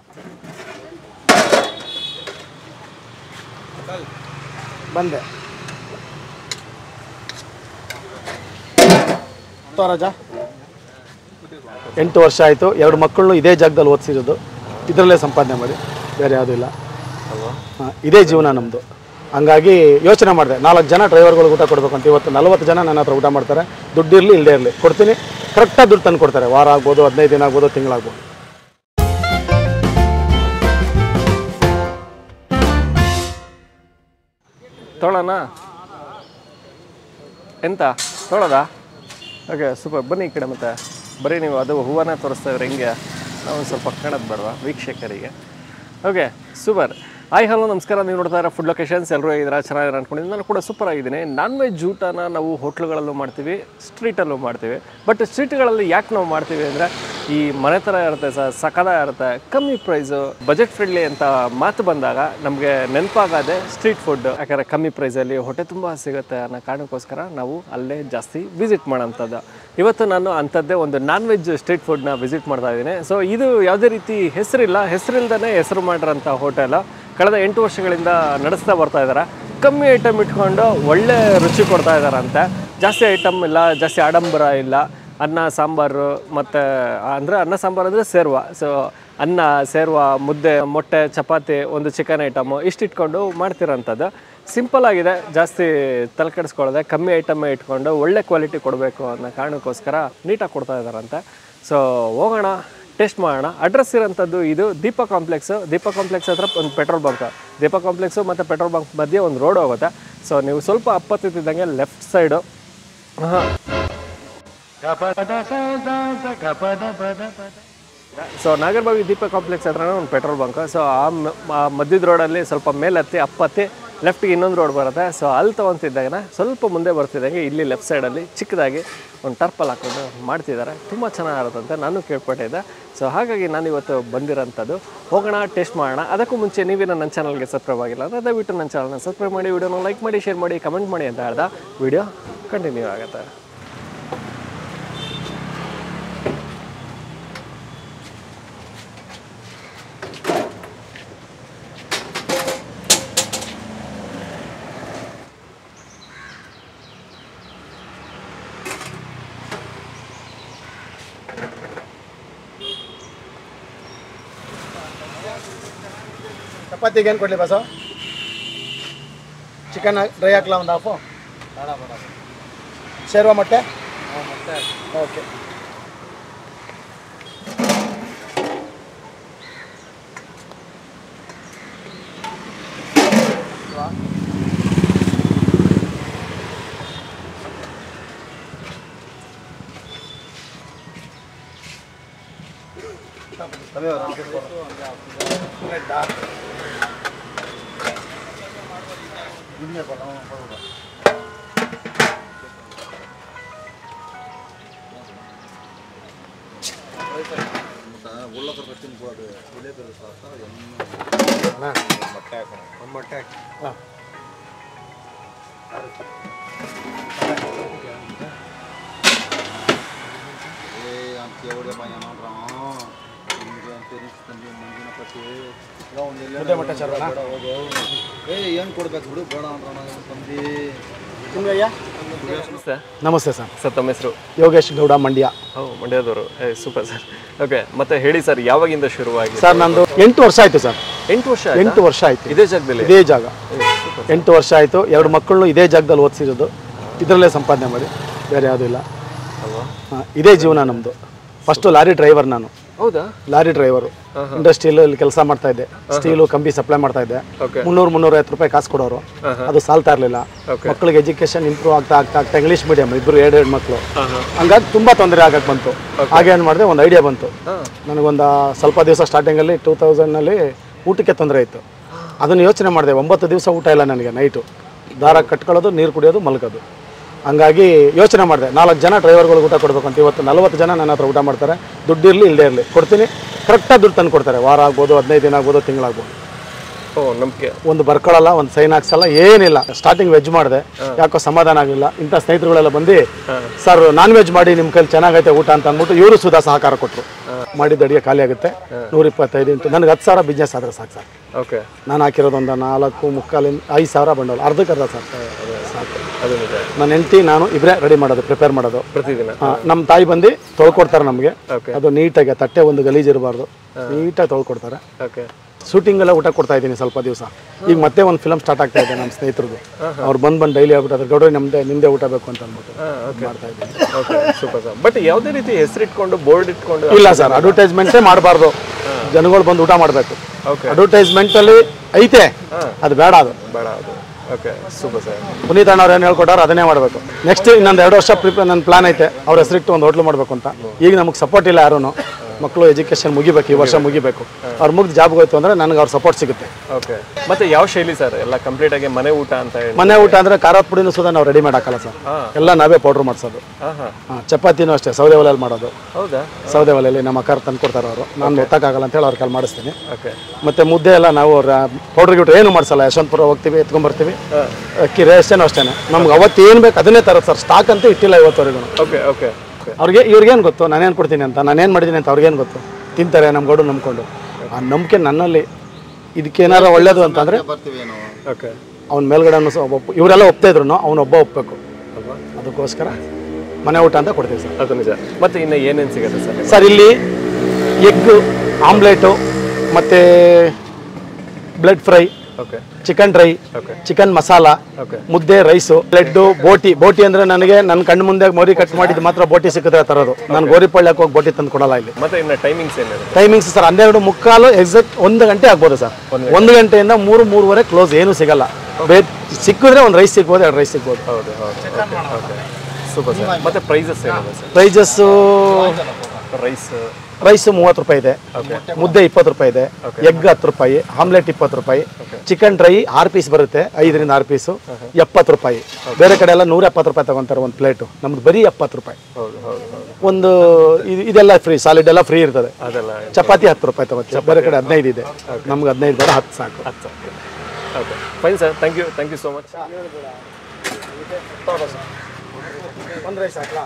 ಬಂದೆ ರಾಜ ಎಂಟು ವರ್ಷ ಆಯಿತು ಎರಡು ಮಕ್ಕಳನ್ನು ಇದೇ ಜಾಗದಲ್ಲಿ ಓದಿಸಿರೋದು ಇದರಲ್ಲೇ ಸಂಪಾದನೆ ಮಾಡಿ ಬೇರೆ ಯಾವುದೂ ಇಲ್ಲ ಹಾ, ಇದೇ ಜೀವನ ನಮ್ಮದು ಹಂಗಾಗಿ ಯೋಚನೆ ಮಾಡಿದೆ ನಾಲ್ಕು ಜನ ಡ್ರೈವರ್ಗಳಿಗೆ ಊಟ ಕೊಡಬೇಕು ಅಂತ ಇವತ್ತು ನಲವತ್ತು ಜನ ನನ್ನ ಹತ್ರ ಊಟ ಮಾಡ್ತಾರೆ ದುಡ್ಡು ಇರಲಿ ಇಲ್ಲದೇ ಇರಲಿ ಕೊಡ್ತೀನಿ ಕರೆಕ್ಟಾಗಿ ದುಡ್ಡು ತಂದು ಕೊಡ್ತಾರೆ ವಾರ ಆಗ್ಬೋದು ಹದಿನೈದು ದಿನ ಆಗ್ಬೋದು ತಿಂಗಳಾಗ್ಬೋದು ತೊಗೊಳ್ಳೋಣ ಎಂತ ತೊಗೊಳ್ಳೋದಾ ಓಕೆ ಸೂಪರ್ ಬನ್ನಿ ಈ ಕಡೆ ಮತ್ತೆ ಬರೀ ನೀವು ಅದು ಹೂವನ್ನ ತೋರಿಸ್ತಾ ಇದ್ರೆ ಹೆಂಗೆ ನಾವು ಒಂದು ಸ್ವಲ್ಪ ಕಾಣೋದು ಬೇಡವಾ ವೀಕ್ಷಕರಿಗೆ ಓಕೆ ಸೂಪರ್ ಹಾಯ್ ಹಲೋ ನಮಸ್ಕಾರ ನೀವು ನೋಡ್ತಾ ಇರೋ ಫುಡ್ ಲೊಕೇಶನ್ಸ್ ಎಲ್ಲರೂ ಇದ್ದೀರಾ ಚೆನ್ನಾಗಿದ್ದಾರೆ ಅನ್ಕೊಂಡಿದ್ದೀನಿ ನಾನು ಕೂಡ ಸೂಪರ್ ಆಗಿದ್ದೀನಿ ನಾನ್ ವೆಜ್ ಊಟನ ನಾವು ಹೋಟ್ಲುಗಳಲ್ಲೂ ಮಾಡ್ತೀವಿ ಸ್ಟ್ರೀಟಲ್ಲೂ ಮಾಡ್ತೀವಿ ಬಟ್ ಸ್ಟ್ರೀಟ್ಗಳಲ್ಲಿ ಯಾಕೆ ನಾವು ಮಾಡ್ತೀವಿ ಅಂದರೆ ಈ ಮನೆ ಥರ ಇರುತ್ತೆ ಸರ್ ಸಕದ ಇರುತ್ತೆ ಕಮ್ಮಿ ಪ್ರೈಸು ಬಜೆಟ್ ಫ್ರೆಂಡ್ಲಿ ಅಂತ ಮಾತು ಬಂದಾಗ ನಮಗೆ ನೆನಪಾಗದೆ ಸ್ಟ್ರೀಟ್ ಫುಡ್ ಯಾಕಂದರೆ ಕಮ್ಮಿ ಪ್ರೈಸಲ್ಲಿ ಹೊಟ್ಟೆ ತುಂಬ ಸಿಗುತ್ತೆ ಅನ್ನೋ ಕಾರಣಕ್ಕೋಸ್ಕರ ನಾವು ಅಲ್ಲೇ ಜಾಸ್ತಿ ವಿಸಿಟ್ ಮಾಡೋಂಥದ್ದು ಇವತ್ತು ನಾನು ಅಂಥದ್ದೇ ಒಂದು ನಾನ್ ವೆಜ್ ಸ್ಟ್ರೀಟ್ ಫುಡ್ನ ವಿಸಿಟ್ ಮಾಡ್ತಾ ಇದ್ದೀನಿ ಸೊ ಇದು ಯಾವುದೇ ರೀತಿ ಹೆಸರಿಲ್ಲ ಹೆಸರಿಲ್ದೇ ಹೆಸರು ಮಾಡಿರೋಂಥ ಹೋಟೆಲ್ ಕಳೆದ ಎಂಟು ವರ್ಷಗಳಿಂದ ನಡೆಸ್ತಾ ಬರ್ತಾ ಇದ್ದಾರೆ ಕಮ್ಮಿ ಐಟಮ್ ಇಟ್ಕೊಂಡು ಒಳ್ಳೆ ರುಚಿ ಕೊಡ್ತಾ ಇದ್ದಾರಂತೆ ಜಾಸ್ತಿ ಐಟಮ್ ಇಲ್ಲ ಜಾಸ್ತಿ ಆಡಂಬರ ಇಲ್ಲ ಅನ್ನ ಸಾಂಬಾರು ಮತ್ತು ಅಂದರೆ ಅನ್ನ ಸಾಂಬಾರು ಅಂದರೆ ಸೇರ್ವ ಸೊ ಅನ್ನ ಸೇರ್ವ ಮುದ್ದೆ ಮೊಟ್ಟೆ ಚಪಾತಿ ಒಂದು ಚಿಕನ್ ಐಟಮು ಇಷ್ಟು ಇಟ್ಕೊಂಡು ಮಾಡ್ತಿರೋಂಥದ್ದು ಸಿಂಪಲ್ ಆಗಿದೆ ಜಾಸ್ತಿ ತಲೆ ಕೆಡಿಸ್ಕೊಳ್ಳದೆ ಕಮ್ಮಿ ಐಟಮೇ ಇಟ್ಕೊಂಡು ಒಳ್ಳೆ ಕ್ವಾಲಿಟಿ ಕೊಡಬೇಕು ಅನ್ನೋ ಕಾರಣಕ್ಕೋಸ್ಕರ ನೀಟಾಗಿ ಕೊಡ್ತಾ ಇದ್ದಾರಂತೆ ಸೊ ಹೋಗೋಣ ಟೇಸ್ಟ್ ಮಾಡೋಣ ಅಡ್ರೆಸ್ ಇರೋಂಥದ್ದು ಇದು ದೀಪ ಕಾಂಪ್ಲೆಕ್ಸು ದೀಪ ಕಾಂಪ್ಲೆಕ್ಸ್ ಹತ್ರ ಒಂದು ಪೆಟ್ರೋಲ್ ಬಂಕ್ ದೀಪ ಕಾಂಪ್ಲೆಕ್ಸು ಮತ್ತು ಪೆಟ್ರೋಲ್ ಬಂಕ್ ಮಧ್ಯೆ ಒಂದು ರೋಡ್ ಹೋಗುತ್ತೆ ಸೊ ನೀವು ಸ್ವಲ್ಪ ಅಪ್ಪತ್ತಿದ್ದಂಗೆ ಲೆಫ್ಟ್ ಸೈಡು ಹಾಂ ಸೊ ನಾಗರಬಾವಿ ದೀಪ ಕಾಂಪ್ಲೆಕ್ಸ್ ಹತ್ರನೇ ಒಂದು ಪೆಟ್ರೋಲ್ ಬಂಕ್ ಸೊ ಆ ಮ- ಆ ಮಧ್ಯದ ರೋಡಲ್ಲಿ ಸ್ವಲ್ಪ ಮೇಲತ್ತಿ ಅಪ್ಪತ್ತಿ ಲೆಫ್ಟಿಗೆ ಇನ್ನೊಂದು ರೋಡ್ ಬರುತ್ತೆ ಸೊ ಅಲ್ಲಿ ತೊಗೊತಿದ್ದಾಗ ಸ್ವಲ್ಪ ಮುಂದೆ ಬರ್ತಿದ್ದಂಗೆ ಇಲ್ಲಿ ಲೆಫ್ಟ್ ಸೈಡಲ್ಲಿ ಚಿಕ್ಕದಾಗಿ ಒಂದು ಟರ್ಪಲ್ ಹಾಕೊಂಡು ಮಾಡ್ತಿದ್ದಾರೆ ತುಂಬ ಚೆನ್ನಾಗಿರುತ್ತಂತೆ ನಾನು ಕೇಳ್ಪಟ್ಟಿದ್ದೆ ಸೊ ಹಾಗಾಗಿ ನಾನು ಇವತ್ತು ಬಂದಿರೋಂಥದ್ದು ಹೋಗೋಣ ಟೇಸ್ಟ್ ಮಾಡೋಣ ಅದಕ್ಕೂ ಮುಂಚೆ ನೀವೇನು ನನ್ನ ಚಾನಲ್ಗೆ ಸಬ್ಸ್ಕ್ರೈಬ್ ಆಗಿಲ್ಲ ಅಂದರೆ ದಯವಿಟ್ಟು ನನ್ನ ಚಾನಲ್ನ ಸಬ್ಸ್ಕ್ರೈಬ್ ಮಾಡಿ ವಿಡಿಯೋನ ಲೈಕ್ ಮಾಡಿ ಶೇರ್ ಮಾಡಿ ಕಮೆಂಟ್ ಮಾಡಿ ಅಂತ ಹೇಳ್ದ ವಿಡಿಯೋ ಕಂಟಿನ್ಯೂ ಆಗುತ್ತೆ ಚಪಾತಿಗೆ ಏನು ಕೊಡಲಿ ಬಸ ಚಿಕನ್ ಡ್ರೈ ಹಾಕ್ಲಾ ಒಂದು ಹಾಫು ಶೇರ್ವ ಮೊಟ್ಟೆ ಓಕೆ ಹಾಂ ಮುದ್ದೆ ಮೊಟ್ಟೆ ಚರ್ವಣ ಏ ಏನು ಕೊಡ್ಬೇಕು ಬಿಡು ಬೇಡ ಅಂದ್ರೆ ತಂದಿ ನಿಮ್ಗೆ ಅಯ್ಯ ನಮಸ್ತೆ ನಮಸ್ತೆ ಸರ್ ಸರ್ ತಮ್ಮ ಹೆಸರು ಯೋಗೇಶ್ ಗೌಡ ಮಂಡ್ಯ ಹೌ ಮಂಡ್ಯದವರು ಏ ಸೂಪರ್ ಸರ್ ಓಕೆ ಮತ್ತೆ ಹೇಳಿ ಸರ್ ಯಾವಾಗಿಂದ ಶುರುವಾಗಿ ಸರ್ ನಂದು ಎಂಟು ವರ್ಷ ಆಯಿತು ಸರ್ ಎಂಟು ವರ್ಷ ಆಯ್ತಾ? ಎಂಟು ವರ್ಷ ಆಯಿತು ಇದೇ ಜಾಗದಲ್ಲಿ ಇದೇ ಜಾಗ ಎಂಟು ವರ್ಷ ಆಯಿತು ಎರಡು ಮಕ್ಕಳನ್ನು ಇದೇ ಜಾಗದಲ್ಲಿ ಓದಿಸಿರೋದು ಇದರಲ್ಲೇ ಸಂಪಾದನೆ ಮಾಡಿ ಬೇರೆ ಯಾವುದೂ ಇಲ್ಲ ಅಲ್ವಾ ಹಾ, ಇದೇ ಜೀವನ ನಮ್ಮದು ಫಸ್ಟು ಲಾರಿ ಡ್ರೈವರ್ ನಾನು ಹೌದಾ ಲಾರಿ ಡ್ರೈವರು ಇಂಡಸ್ಟ್ರಿಯಲ್ಲಿ ಕೆಲಸ ಮಾಡ್ತಾ ಇದ್ದೆ ಸ್ಟೀಲು ಕಂಬಿ ಸಪ್ಲೈ ಮಾಡ್ತಾ ಇದ್ದೆ Okay. ಮುನ್ನೂರು ಮುನ್ನೂರೈವತ್ತು ರೂಪಾಯಿ ಕಾಸು ಕೊಡೋರು ಅದು ಸಾಲ್ತಾ ಇರಲಿಲ್ಲ ಮಕ್ಕಳಿಗೆ ಎಜುಕೇಶನ್ ಇಂಪ್ರೂವ್ ಆಗ್ತಾ ಆಗ್ತಾ ಆಗ್ತಾ ಇಂಗ್ಲೀಷ್ ಮೀಡಿಯಂ ಇಬ್ಬರು ಎರಡು ಎರಡು ಮಕ್ಕಳು ಹಂಗಾಗಿ ತುಂಬ ತೊಂದರೆ ಆಗಕ್ಕೆ ಬಂತು ಹಾಗೆ ಏನು ಮಾಡಿದೆ ಒಂದು ಐಡಿಯಾ ಬಂತು ನನಗೊಂದು ಸ್ವಲ್ಪ ದಿವಸ ಸ್ಟಾರ್ಟಿಂಗಲ್ಲಿ ಟೂ ತೌಸಂಡ್ನಲ್ಲಿ ಊಟಕ್ಕೆ ತೊಂದರೆ ಇತ್ತು ಅದನ್ನು ಯೋಚನೆ ಮಾಡಿದೆ ಒಂಬತ್ತು ದಿವಸ ಊಟ ಇಲ್ಲ ನನಗೆ ನೈಟು ದಾರ ಕಟ್ಕೊಳ್ಳೋದು ನೀರು ಕುಡಿಯೋದು ಮಲಗೋದು ಹಂಗಾಗಿ ಯೋಚನೆ ಮಾಡಿದೆ ನಾಲ್ಕು ಜನ ಡ್ರೈವರ್ಗಳಿಗೆ ಊಟ ಕೊಡಬೇಕು ಅಂತ ಇವತ್ತು ನಲವತ್ತು ಜನ ನನ್ನ ಹತ್ರ ಊಟ ಮಾಡ್ತಾರೆ ದುಡ್ಡು ಇರಲಿ ಇಲ್ಲದೇ ಇರಲಿ ಕೊಡ್ತೀನಿ ಕರೆಕ್ಟಾಗಿ ದುಡ್ಡು ತಂದು ಕೊಡ್ತಾರೆ ವಾರ ಆಗ್ಬೋದು ಹದಿನೈದು ದಿನ ಆಗ್ಬೋದು ತಿಂಗಳಾಗ್ಬೋದು ಓ ನಂಬಿಕೆ ಒಂದು ಬರ್ಕೊಳ್ಳಲ್ಲ ಒಂದು ಸೈನ್ ಹಾಕ್ಸಲ್ಲ ಏನಿಲ್ಲ ಸ್ಟಾರ್ಟಿಂಗ್ ವೆಜ್ ಮಾಡಿದೆ ಯಾಕೋ ಸಮಾಧಾನ ಆಗಲಿಲ್ಲ ಇಂಥ ಸ್ನೇಹಿತರುಗಳೆಲ್ಲ ಬಂದು ಸರ್ ನಾನ್ ವೆಜ್ ಮಾಡಿ ನಿಮ್ಮ ಕೈಲಿ ಚೆನ್ನಾಗೈತೆ ಊಟ ಅಂತ ಅಂದ್ಬಿಟ್ಟು ಇವರು ಸುಧಾ ಸಹಕಾರ ಕೊಟ್ಟರು ಮಾಡಿದ ಅಡಿಗೆ ಖಾಲಿ ಆಗುತ್ತೆ ನೂರ ಇಪ್ಪತ್ತೈದು ಇಂಟು ನನಗೆ ಹತ್ತು ಸಾವಿರ ಬಿಸ್ನೆಸ್ ಆದರೆ ಸಾಕು ಸರ್ ಓಕೆ ನಾನು ಹಾಕಿರೋದು ಒಂದು ನಾಲ್ಕು ಮುಕ್ಕಾಲಿಂದ ಐದು ಸಾವಿರ ಬಂಡವಾಳ ಅರ್ಧಕ್ಕೆ ಅರ್ಧ ಸರ್ ಸಾಕು ಅದು ನಿಜ ನನ್ನ ಹೆಂಡತಿ ನಾನು ಇಬ್ಬರೇ ರೆಡಿ ಮಾಡೋದು ಪ್ರಿಪೇರ್ ಮಾಡೋದು ಪ್ರತಿದಿನ ಆ, ನಮ್ಮ ತಾಯಿ ಬಂದು ತೊಳ್ಕೊಡ್ತಾರೆ ನಮಗೆ Okay. ಅದು ನೀಟಾಗಿ ತಟ್ಟೆ ಒಂದು ಗಲೀಜು ಇರಬಾರ್ದು ನೀಟಾಗಿ ತೊಳ್ಕೊಡ್ತಾರೆ ಓಕೆ ಶೂಟಿಂಗ್ ಎಲ್ಲ ಊಟ ಕೊಡ್ತಾ ಇದ್ದೀನಿ ಸ್ವಲ್ಪ ದಿವಸ ಈಗ ಮತ್ತೆ ಒಂದು ಫಿಲಮ್ ಸ್ಟಾರ್ಟ್ ಆಗ್ತಾ ಇದೆ ನಮ್ಮ ಸ್ನೇಹಿತರದು ಅವ್ರು ಬಂದು ಬಂದು ಡೈಲಿ ಆಗ್ಬಿಟ್ಟು ಅದ್ರ ಗೌಡ್ರಿ ನಮ್ದೇ ನಿಮ್ದೇ ಊಟ ಬೇಕು ಅಂತ ಅಂದ್ಬಿಟ್ಟು ಮಾಡ್ತಾ ಇದ್ದೀನಿ ಓಕೆ ಸೂಪರ್ ಸರ್ ಬಟ್ ಯಾವುದೇ ರೀತಿ ಹೆಸರಿಟ್ಕೊಂಡು ಬೋರ್ಡ್ ಇಟ್ಕೊಂಡು ಇಲ್ಲ ಸರ್ ಅಡ್ವರ್ಟೈಸ್ಮೆಂಟೇ ಮಾಡಬಾರ್ದು ಜನಗಳು ಬಂದು ಊಟ ಮಾಡಬೇಕು ಓಕೆ ಅಡ್ವರ್ಟೈಸ್ಮೆಂಟಲ್ಲಿ ಐತೆ ಅದು ಬೇಡ ಅದು ಬೇಡ ಅದು ಓಕೆ ಸೂಪರ್ ಸರ್ ಪುನೀತ್ ಅಣ್ಣವ್ರು ಏನು ಹೇಳ್ಕೊಟ್ಟಾರ ಅದನ್ನೇ ಮಾಡಬೇಕು ನೆಕ್ಸ್ಟ್ ಇನ್ನೊಂದು ಎರಡು ವರ್ಷ ಪ್ರಿಪೇರ್ ನನ್ನ ಪ್ಲಾನ್ ಐತೆ ಅವ್ರ ಹೆಸರಿಟ್ಟು ಒಂದು ಹೋಟ್ಲು ಮಾಡಬೇಕು ಅಂತ ಈಗ ನಮಗೆ ಸಪೋರ್ಟ್ ಇಲ್ಲ ಯಾರೂ ಮಕ್ಕಳು ಎಜುಕೇಷನ್ ಮುಗಿಬೇಕು ಈ ವರ್ಷ ಮುಗಿಬೇಕು ಅವ್ರು ಮುಗಿದು ಜಾಬ್ಗೆ ಹೋಯ್ತು ಅಂದರೆ ನನಗೆ ಅವ್ರ ಸಪೋರ್ಟ್ ಸಿಗುತ್ತೆ ಓಕೆ ಮತ್ತೆ ಯಾವ ಶೈಲಿ ಸರ್ ಎಲ್ಲ ಕಂಪ್ಲೀಟ್ ಆಗಿ ಮನೆ ಊಟ ಅಂತ ಹೇಳಿ ಮನೆ ಊಟ ಅಂದರೆ ಖಾರದ ಪುಡಿನೂ ಸುಧಾ ನಾವು ರೆಡಿ ಮಾಡಾಕಲ್ಲ ಸರ್ ಎಲ್ಲ ನಾವೇ ಪೌಡ್ರ್ ಮಾಡಿಸೋದು ಹಾಂ ಹಾಂ ಹಾಂ ಚಪಾತಿನೂ ಅಷ್ಟೇ ಸೌದೆ ಒಲೆಯಲ್ಲಿ ಮಾಡೋದು ಹೌದಾ ಸೌದೆ ಒಲೆಯಲ್ಲಿ ನಮ್ಮ ಅಕ್ಕಾರ ತಂದು ಕೊಡ್ತಾರೆ ಅವರು ನಾನು ಒತ್ತಕ್ಕಾಗಲ್ಲ ಅಂತೇಳಿ ಅವ್ರ ಕಾಲ್ ಮಾಡಿಸ್ತೀನಿ ಓಕೆ ಮತ್ತು ಮುದ್ದೆ ಎಲ್ಲ ನಾವು ಪೌಡ್ರ್ ಗಿಟ್ರು ಏನು ಮಾಡಿಸಲ್ಲ ಯಶವಂತಪುರ ಹೋಗ್ತೀವಿ ಎತ್ಕೊಂಬರ್ತೀವಿ ಅಕ್ಕಿ ರೇಷನ್ ಅಷ್ಟೇ ನಮ್ಗೆ ಅವತ್ತು ಏನು ಬೇಕು ಅದನ್ನೇ ತರೋದು ಸರ್ ಸ್ಟಾಕ್ ಅಂತೂ ಇಟ್ಟಿಲ್ಲ ಇವತ್ತವರೆಗೂ ಓಕೆ ಓಕೆ ಓಕೆ ಅವ್ರಿಗೆ ಇವ್ರಿಗೇನು ಗೊತ್ತು ನಾನೇನು ಕೊಡ್ತೀನಿ ಅಂತ ನಾನೇನು ಮಾಡಿದ್ದೀನಿ ಅಂತ ಅವ್ರಿಗೇನು ಗೊತ್ತು ತಿಂತಾರೆ ನಮ್ಮ ಗೌಡು ನಂಬ್ಕೊಂಡು ಆ ನಂಬಿಕೆ ನನ್ನಲ್ಲಿ ಇದಕ್ಕೇನಾರ ಒಳ್ಳೇದು ಅಂತಂದರೆ ಬರ್ತೀವಿ ನಾವು ಓಕೆ ಅವ್ನ ಮೇಲ್ಗಡೆ ಒಪ್ಪ ಇವರೆಲ್ಲ ಒಪ್ತಾ ಇದ್ರು ಅವ್ನು ಒಬ್ಬ ಒಪ್ಪಬೇಕು ಅದಕ್ಕೋಸ್ಕರ ಮನೆ ಊಟ ಅಂತ ಕೊಡ್ತೀವಿ ಸರ್ ಅದು ನಿಜ ಮತ್ತೆ ಇನ್ನು ಏನೇನು ಸಿಗುತ್ತೆ ಸರ್ ಸರ್ ಇಲ್ಲಿ ಎಗ್ ಆಮ್ಲೆಟು ಮತ್ತು blood fry okay chicken dry Okay. Chicken masala Okay. ಮುದ್ದೆ ರೈಸು ಬ್ಲೆಡ್ಡು ಬೋಟಿ ಬೋಟಿ ಅಂದ್ರೆ ನನಗೆ ನನ್ನ ಕಣ್ಣು ಮುಂದೆ ಮೋರಿ ಕಟ್ ಮಾಡಿದ್ದು ಮಾತ್ರ ಬೋಟಿ ಸಿಕ್ಕಿದ್ರೆ ತರೋದು ನಾನು ಗೋರಿಪಳ್ಳಿಗೆ ಹೋಗಿ ಬೋಟಿ ತಂದು ಕೊಡಲ್ಲ ಇಲ್ಲಿ ಮತ್ತೆ ಇನ್ನು ಟೈಮಿಂಗ್ಸ್ ಏನಿದೆ ಟೈಮಿಂಗ್ಸ್ ಸರ್ ಹನ್ನೆರಡು ಮುಕ್ಕಾಲು ಎಕ್ಸಾಕ್ಟ್ ಒಂದು ಗಂಟೆ ಆಗ್ಬೋದು ಸರ್ ಒಂದು ಗಂಟೆಯಿಂದ ಮೂರು ಮೂರುವರೆ ಕ್ಲೋಸ್ ಏನೂ ಸಿಗಲ್ಲ ಬೇ ಸಿಕ್ಕಿದ್ರೆ ಒಂದು ರೈಸ್ ಸಿಗ್ಬೋದು ಎರಡು ರೈಸ್ ಸಿಗ್ಬೋದು ಹೌದು ಹೌದು ಓಕೆ ಸೂಪರ್ ಸರ್ ಮತ್ತೆ ಪ್ರೈಸಸ್ ಏನಿದೆ ಸರ್ ಪ್ರೈಸಸ್ಸು ರೈಸ್ ರೈಸು ಮೂವತ್ತು ರೂಪಾಯಿ ಇದೆ ಮುದ್ದೆ ಇಪ್ಪತ್ತು ರೂಪಾಯಿ ಇದೆ ಎಗ್ ಹತ್ತು ರೂಪಾಯಿ ಆಮ್ಲೆಟ್ ಇಪ್ಪತ್ತು ರೂಪಾಯಿ ಚಿಕನ್ ಡ್ರೈ ಆರು ಪೀಸ್ ಬರುತ್ತೆ ಐದರಿಂದ ಆರು ಪೀಸು ಎಪ್ಪತ್ತು ರೂಪಾಯಿ ಬೇರೆ ಕಡೆ ಎಲ್ಲ ನೂರ ಎಪ್ಪತ್ತು ರೂಪಾಯಿ ತಗೊಂತಾರೆ ಒಂದು ಪ್ಲೇಟು ನಮ್ದು ಬರೀ ಎಪ್ಪತ್ತು ರೂಪಾಯಿ ಹೌದು ಹೌದು ಹೌದು ಒಂದು ಇದು- ಇದೆಲ್ಲ ಫ್ರೀ ಸಾಲಿಡ್ ಎಲ್ಲ ಫ್ರೀ ಇರ್ತದೆ ಅದೆಲ್ಲ ಚಪಾತಿ ಹತ್ತು ರೂಪಾಯಿ ತಗೋತೀವಿ ಬೇರೆ ಕಡೆ ಹದಿನೈದು ಇದೆ ನಮ್ಗೆ ಹದಿನೈದು ಬೇಡ ಹತ್ತು ಸಾಕು ಹತ್ತು okay fine sir thank you thank you so much ಒಂದು ರೈಸ್ ಹಾಕ್ಲಾ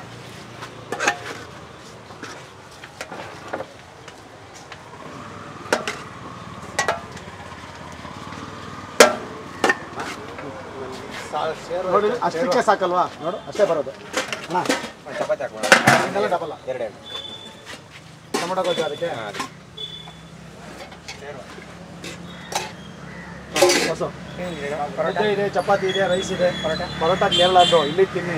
ನೋಡಿ ಅಷ್ಟಕ್ಕೆ ಸಾಕಲ್ವಾ ನೋಡು ಅಷ್ಟೇ ಬರೋದು ಅಣ್ಣ ಇದೆಲ್ಲ ಡಬಲ್ ಟೊಮೊಟೊ ಗೊಜ್ಜು ಅದಕ್ಕೆ ಹೊಸು. ಮುದ್ದೆ ಇದೆ ಚಪಾತಿ ಇದೆ ರೈಸ್ ಇದೆ ಪರೋಟ ಕೇರಳದ್ದು ಇಲ್ಲಿ ತಿನ್ನಿ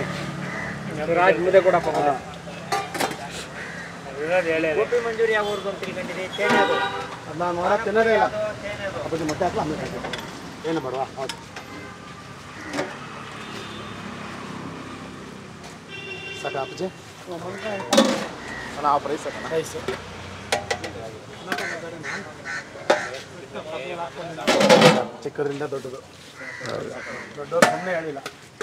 ಅದ್ ನಾನು ನೋಡಕ್ ತಿನ್ನೋದೇ ಇಲ್ಲ ಅಪ್ಪಾಜಿ ಮೊಟ್ಟೆ ಹಾಕ್ಲಾ ಆಮೇಲೆ ಹಾಕ್ಲಾ? ಏನು ಮಾಡುವ ಹೌದು ಸಾಕ ಅಪ್ಪಾಜಿ ಅಣ್ಣ ಆ ಪ್ರೈಸ್ ಸಾಕಣ್ಣ ರೈಸ್ ಚಿಕ್ಕದ್ರಿಂದ ದೊಡ್ಡದು ದೊಡ್ಡವರು ಸುಮ್ಮನೆ ಹೇಳಿಲ್ಲ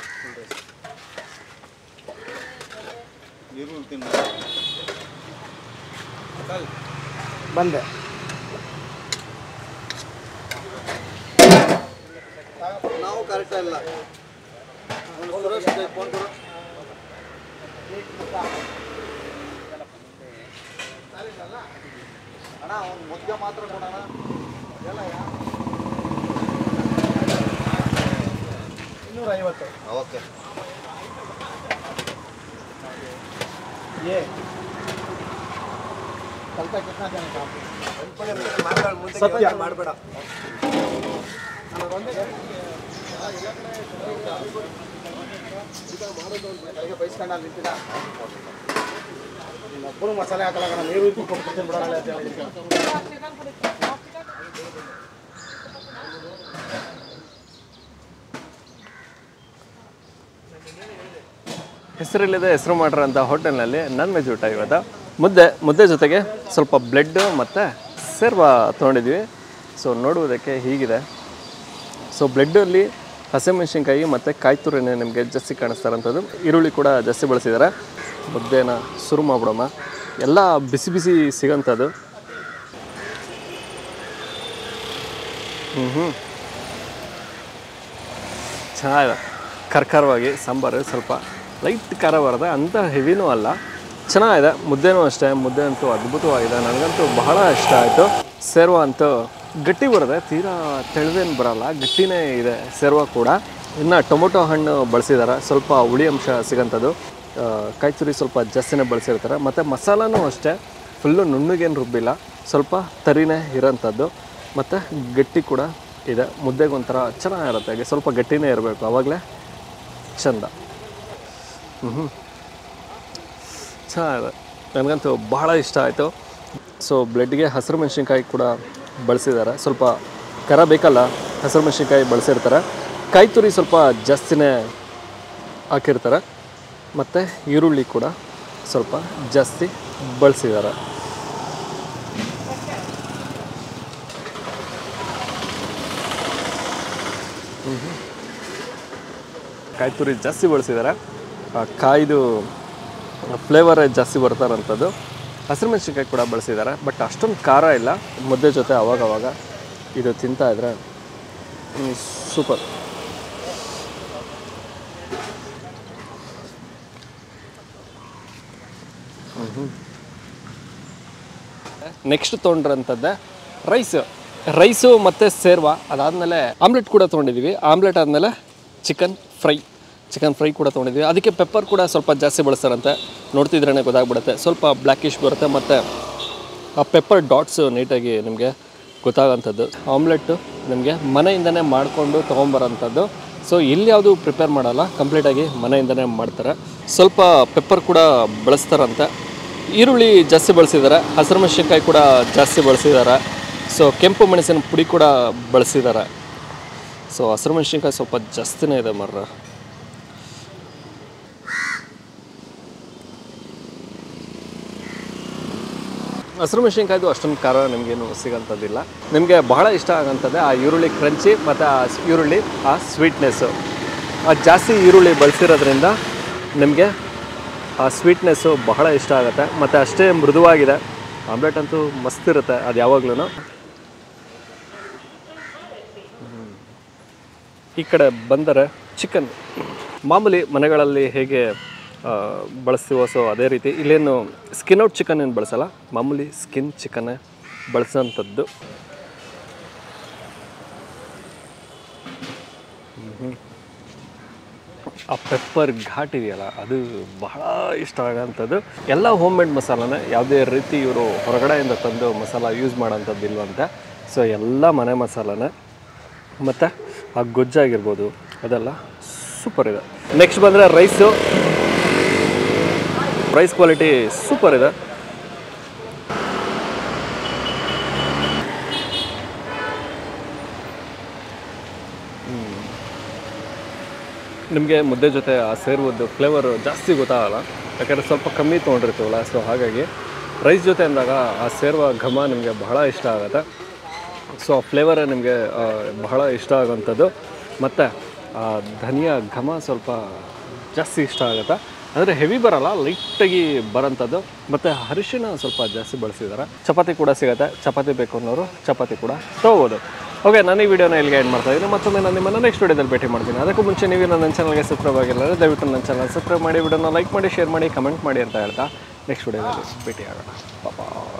ಈರುಳ್ಳಿ ತಿನ್ನು ಬಂದೆ ನಾವು ಕರೆಕ್ಟ್ ಇಲ್ಲ ಅವ್ನು ಸುರೇಶ್ ಫೋನ್ ಕೊಡು ಅಣ್ಣ ಅವ್ನು ಮುದ್ದೆ ಮಾತ್ರ ಕೊಡೋಣ ಇನ್ನೂರ ಐವತ್ತು ಓಕೆ ये कल तक कितना देना था सत्य ಮಾಡಬೇಡ ಬೈಸ್ಕೊಂಡು ಅಲ್ಲಿ ನಿಂತಿಲ್ಲ ಒಬ್ಬರು ಮಸಾಲೆ ಹಾಕಲ್ಲ ನೀರು ಉಪ್ಪು ಕೊಟ್ಟು ಬಿಡೋಣ ಅಂತ ಹೇಳಿ ಹೆಸರಿಲ್ಲದೆ ಹೆಸರು ಮಾಡಿರೋಂಥ ಹೋಟೆಲ್ನಲ್ಲಿ ನಾನ್ ವೆಜ್ ಊಟ ಇವತ್ತು ಮುದ್ದೆ ಮುದ್ದೆ ಜೊತೆಗೆ ಸ್ವಲ್ಪ ಬ್ಲೆಡ್ ಮತ್ತು ಸೇರ್ವ ತೊಗೊಂಡಿದ್ವಿ ಸೊ ನೋಡುವುದಕ್ಕೆ ಹೀಗಿದೆ ಸೊ ಬ್ಲೆಡ್ಡಲ್ಲಿ ಹಸಿಮೆಣಸಿನ್ಕಾಯಿ ಮತ್ತು ಕಾಯಿ ತುರಿನೇ ನಿಮಗೆ ಜಾಸ್ತಿ ಕಾಣಿಸ್ತಾ ಇರೋಂಥದ್ದು ಈರುಳ್ಳಿ ಕೂಡ ಜಾಸ್ತಿ ಬಳಸಿದ್ದಾರೆ ಮುದ್ದೆನ ಶುರು ಮಾಡ್ಬಿಡೋಣ ಎಲ್ಲ ಬಿಸಿ ಬಿಸಿ ಸಿಗೋಂಥದ್ದು ಹ್ಞೂ ಹ್ಞೂ ಚೆನ್ನಾಗಿದೆ ಕರ್ಕರವಾಗಿ ಸಾಂಬಾರು ಸ್ವಲ್ಪ ಲೈಟ್ ಖಾರ ಬರುತ್ತೆ ಅಂಥ ಹೆವಿನೂ ಅಲ್ಲ ಚೆನ್ನಾಗಿದೆ ಮುದ್ದೆನೂ ಅಷ್ಟೇ ಮುದ್ದೆ ಅಂತೂ ಅದ್ಭುತವಾಗಿದೆ ನನಗಂತೂ ಬಹಳ ಇಷ್ಟ ಆಯಿತು ಸೇರ್ವ ಅಂತೂ ಗಟ್ಟಿ ಬರುತ್ತೆ ತೀರಾ ತೆಳುವೇನು ಬರಲ್ಲ ಗಟ್ಟಿನೇ ಇದೆ ಸೇರ್ವ ಕೂಡ ಇನ್ನು ಟೊಮೊಟೊ ಹಣ್ಣು ಬಳಸಿದ್ದಾರೆ ಸ್ವಲ್ಪ ಹುಳಿ ಅಂಶ ಸಿಗೋಂಥದ್ದು ಆ, ಕಾಯಿ ತುರಿ ಸ್ವಲ್ಪ ಜಾಸ್ತಿನೇ ಬಳಸಿರ್ತಾರೆ ಮತ್ತು ಮಸಾಲನೂ ಅಷ್ಟೇ ಫುಲ್ಲು ನುಣ್ಣಗೇನು ರುಬ್ಬಿಲ್ಲ ಸ್ವಲ್ಪ ತರಿನೇ ಇರೋಂಥದ್ದು ಮತ್ತು ಗಟ್ಟಿ ಕೂಡ ಇದೆ ಮುದ್ದೆಗೆ ಒಂಥರ ಚೆನ್ನಾಗಿರುತ್ತೆ ಹಾಗೆ ಸ್ವಲ್ಪ ಗಟ್ಟಿನೇ ಇರಬೇಕು ಆವಾಗಲೇ ಚಂದ ಹ್ಞೂ ಚೆನ್ನಾಗಿದೆ ನನಗಂತೂ ಬಹಳ ಇಷ್ಟ ಆಯಿತು ಸೊ ಬ್ಲಡ್ಗೆ ಹಸಿರು ಮೆಣಸಿನ್ಕಾಯಿ ಕೂಡ ಬಳಸಿದ್ದಾರೆ ಸ್ವಲ್ಪ ಖರ ಬೇಕಲ್ಲ ಹಸಿರು ಮೆಣಸಿನ್ಕಾಯಿ ಬಳಸಿರ್ತಾರೆ ಕಾಯಿ ತುರಿ ಸ್ವಲ್ಪ ಜಾಸ್ತಿನೇ ಹಾಕಿರ್ತಾರೆ ಮತ್ತು ಈರುಳ್ಳಿ ಕೂಡ ಸ್ವಲ್ಪ ಜಾಸ್ತಿ ಬಳಸಿದ್ದಾರೆ ಕಾಯಿ ತುರಿ ಜಾಸ್ತಿ ಬಳಸಿದ್ದಾರೆ ಆ ಕಾಯ್ದು ಫ್ಲೇವರ್ ಜಾಸ್ತಿ ಬರ್ತಾರಂಥದ್ದು ಹಸಿರು ಮೆಣಸಿನ್ಕಾಯಿ ಕೂಡ ಬಳಸಿದ್ದಾರೆ ಬಟ್ ಅಷ್ಟೊಂದು ಖಾರ ಇಲ್ಲ ಮುದ್ದೆ ಜೊತೆ ಅವಾಗವಾಗ ಇದು ತಿಂತಾ ಇದ್ರೆ ಸೂಪರ್ ನೆಕ್ಸ್ಟ್ ತೊಗೊಂಡ್ರಂಥದ್ದೇ ರೈಸ್ ರೈಸು ಮತ್ತು ಸೇರ್ವ ಅದಾದಮೇಲೆ ಆಮ್ಲೆಟ್ ಕೂಡ ತೊಗೊಂಡಿದ್ದೀವಿ ಆಮ್ಲೆಟ್ ಆದಮೇಲೆ ಚಿಕನ್ ಫ್ರೈ ಚಿಕನ್ ಫ್ರೈ ಕೂಡ ತೊಗೊಂಡಿದ್ದೀವಿ ಅದಕ್ಕೆ ಪೆಪ್ಪರ್ ಕೂಡ ಸ್ವಲ್ಪ ಜಾಸ್ತಿ ಬಳಸ್ತಾರಂತೆ ನೋಡ್ತಿದ್ರೇ ಗೊತ್ತಾಗ್ಬಿಡುತ್ತೆ ಸ್ವಲ್ಪ ಬ್ಲ್ಯಾಕಿಶ್ ಬರುತ್ತೆ ಮತ್ತು ಆ ಪೆಪ್ಪರ್ ಡಾಟ್ಸ್ ನೀಟಾಗಿ ನಿಮಗೆ ಗೊತ್ತಾಗೋಂಥದ್ದು ಆಮ್ಲೆಟ್ಟು ನಿಮಗೆ ಮನೆಯಿಂದನೇ ಮಾಡಿಕೊಂಡು ತೊಗೊಂಬರೋಂಥದ್ದು ಸೊ ಇಲ್ಲಿ ಯಾವುದು ಪ್ರಿಪೇರ್ ಮಾಡಲ್ಲ ಕಂಪ್ಲೀಟಾಗಿ ಮನೆಯಿಂದನೇ ಮಾಡ್ತಾರೆ ಸ್ವಲ್ಪ ಪೆಪ್ಪರ್ ಕೂಡ ಬಳಸ್ತಾರಂತೆ ಈರುಳ್ಳಿ ಜಾಸ್ತಿ ಬಳಸಿದ್ದಾರೆ ಹಸಿರು ಮೆಣಸಿನ್ಕಾಯಿ ಕೂಡ ಜಾಸ್ತಿ ಬಳಸಿದ್ದಾರೆ ಸೊ ಕೆಂಪು ಮೆಣಸಿನ ಪುಡಿ ಕೂಡ ಬಳಸಿದ್ದಾರೆ ಸೊ ಹಸಿರು ಮೆಣಸಿನ್ಕಾಯಿ ಸ್ವಲ್ಪ ಜಾಸ್ತಿನೇ ಇದೆ ಮರ್ರ ಹಸಿರು ಮೆಣಸಿನ್ಕಾಯ್ದು ಅಷ್ಟೊಂದು ಖಾರ ನಿಮಗೇನು ಸಿಗೋಂಥದ್ದಿಲ್ಲ ನಿಮಗೆ ಬಹಳ ಇಷ್ಟ ಆಗೋಂಥದ್ದೇ ಆ ಈರುಳ್ಳಿ ಕ್ರಂಚಿ ಮತ್ತು ಆ ಸ್- ಈರುಳ್ಳಿ ಆ ಸ್ವೀಟ್ನೆಸ್ಸು ಆ ಜಾಸ್ತಿ ಈರುಳ್ಳಿ ಬಳಸಿರೋದ್ರಿಂದ ನಿಮಗೆ ಆ ಸ್ವೀಟ್ನೆಸ್ಸು ಬಹಳ ಇಷ್ಟ ಆಗುತ್ತೆ ಮತ್ತು ಅಷ್ಟೇ ಮೃದುವಾಗಿದೆ ಆಮ್ಲೆಟ್ ಅಂತೂ ಮಸ್ತ್ ಇರುತ್ತೆ ಅದು ಯಾವಾಗ್ಲೂ ಈ ಕಡೆ ಬಂದರೆ ಚಿಕನ್ ಮಾಮೂಲಿ ಮನೆಗಳಲ್ಲಿ ಹೇಗೆ ಆ, ಬಳಸ್ತೀವೋ ಸೊ ಅದೇ ರೀತಿ ಇಲ್ಲೇನು ಸ್ಕಿನ್ ಔಟ್ ಚಿಕನ್ ಏನು ಬಳಸಲ್ಲ ಮಾಮೂಲಿ ಸ್ಕಿನ್ ಚಿಕನ್ನೇ ಬಳಸೋಂಥದ್ದು ಹ್ಮ್. ಆ ಪೆಪ್ಪರ್ ಘಾಟ್ ಇದೆಯಲ್ಲ ಅದು ಬಹಳ ಇಷ್ಟ ಆಗೋಂಥದ್ದು ಎಲ್ಲ ಹೋಮ್ ಮೇಡ್ ಮಸಾಲಾನೇ ಯಾವುದೇ ರೀತಿ ಇವರು ಹೊರಗಡೆಯಿಂದ ತಂದು ಮಸಾಲ ಯೂಸ್ ಮಾಡೋಂಥದ್ದು ಇಲ್ವಂತೆ ಸೊ ಎಲ್ಲ ಮನೆ ಮಸಾಲಾನೇ ಮತ್ತು ಆ ಗೊಜ್ಜಾಗಿರ್ಬೋದು ಅದೆಲ್ಲ ಸೂಪರ್ ಇದೆ ನೆಕ್ಸ್ಟ್ ಬಂದರೆ ರೈಸು ರೈಸ್ ಕ್ವಾಲಿಟಿ ಸೂಪರ್ ಇದೆ ನಿಮಗೆ ಮುದ್ದೆ ಜೊತೆ ಆ ಸೇರುವುದು ಫ್ಲೇವರು ಜಾಸ್ತಿ ಗೊತ್ತಾಗಲ್ಲ ಯಾಕಂದರೆ ಸ್ವಲ್ಪ ಕಮ್ಮಿ ತೊಗೊಂಡಿರ್ತೀವಲ್ಲ ಸೊ ಹಾಗಾಗಿ ರೈಸ್ ಜೊತೆ ಅಂದಾಗ ಆ ಸೇರುವ ಘಮ ನಿಮಗೆ ಬಹಳ ಇಷ್ಟ ಆಗುತ್ತೆ ಸೊ ಆ ಫ್ಲೇವರ್ ನಿಮಗೆ ಆ, ಬಹಳ ಇಷ್ಟ ಆಗೋಂಥದ್ದು ಮತ್ತು ಆ ಧನಿಯಾ ಘಮ ಸ್ವಲ್ಪ ಜಾಸ್ತಿ ಇಷ್ಟ ಆಗುತ್ತೆ ಅಂದರೆ ಹೆವಿ ಬರಲ್ಲ ಲೈಟಾಗಿ ಬರೋಂಥದ್ದು ಮತ್ತು ಅರಿಶಿಣ ಸ್ವಲ್ಪ ಜಾಸ್ತಿ ಬಳಸಿದ್ದಾರೆ ಚಪಾತಿ ಕೂಡ ಸಿಗುತ್ತೆ ಚಪಾತಿ ಬೇಕು ಅನ್ನೋರು ಚಪಾತಿ ಕೂಡ ತೊಗೋಬೋದು ಓಕೆ ನಾನು ಈ ವಿಡಿಯೋನ ಇಲ್ಲಿಗೆ ಎಂಡ್ ಮಾಡ್ತಾ ಇದ್ದೀನಿ ಮತ್ತೊಮ್ಮೆ ನಾನು ನಿಮ್ಮನ್ನು ನೆಕ್ಸ್ಟ್ ವಿಡಿಯೋದಲ್ಲಿ ಭೇಟಿ ಮಾಡ್ತೀನಿ ಅದಕ್ಕೂ ಮುಂಚೆ ನೀವು ನನ್ನ ಚಾನಲ್ಗೆ ಸಬ್ಸ್ಕ್ರೈಬ್ ಆಗಿಲ್ಲ ಅಂದರೆ ದಯವಿಟ್ಟು ನನ್ನ ಚಾನಲ್ ಸಬ್ಸ್ಕ್ರೈಬ್ ಮಾಡಿ ವಿಡಿಯೋನ ಲೈಕ್ ಮಾಡಿ ಶೇರ್ ಮಾಡಿ ಕಮೆಂಟ್ ಮಾಡಿ ಅಂತ ಹೇಳ್ತಾ ನೆಕ್ಸ್ಟ್ ವಿಡಿಯೋದಲ್ಲಿ ಭೇಟಿ ಆಗೋಣ ಪಾಪ